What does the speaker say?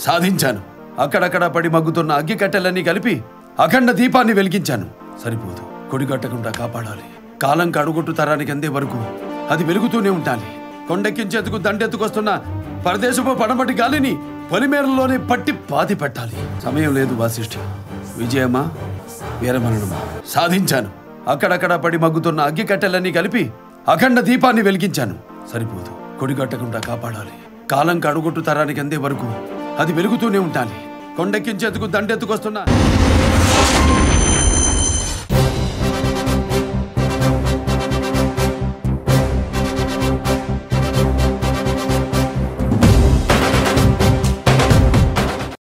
సాధించాను అక్కడక్కడ పడి మగ్గుతున్న అగ్గి కట్టెలన్నీ కలిపి అఖండ దీపాన్ని వెలిగించాను సరిపోదు కొడి కట్టకుండా కాపాడాలి కాలం కడుగొట్టు తరానికి అందే వరకు అది వెలుగుతూనే ఉండాలి కొండెక్కించేందుకు దండెత్తుకొస్తున్న పరదేశపు పడమటి గాలిని పొలిమేరలోనే పట్టి పాతి పెట్టాలి సమయం లేదు వాసిష్ఠి విజయమా వీరమరణమా సాధించాను అక్కడక్కడ పడి మగ్గుతున్న అగ్గి కట్టెలన్నీ కలిపి అఖండ దీపాన్ని వెలిగించాను సరిపోదు కొడి కట్టకుండా కాపాడాలి కాలం కడుగొట్టు తరానికి అందే వరకు అది వెలుగుతూనే ఉండాలి కొండెక్కించేందుకు దండెత్తుకొస్తున్న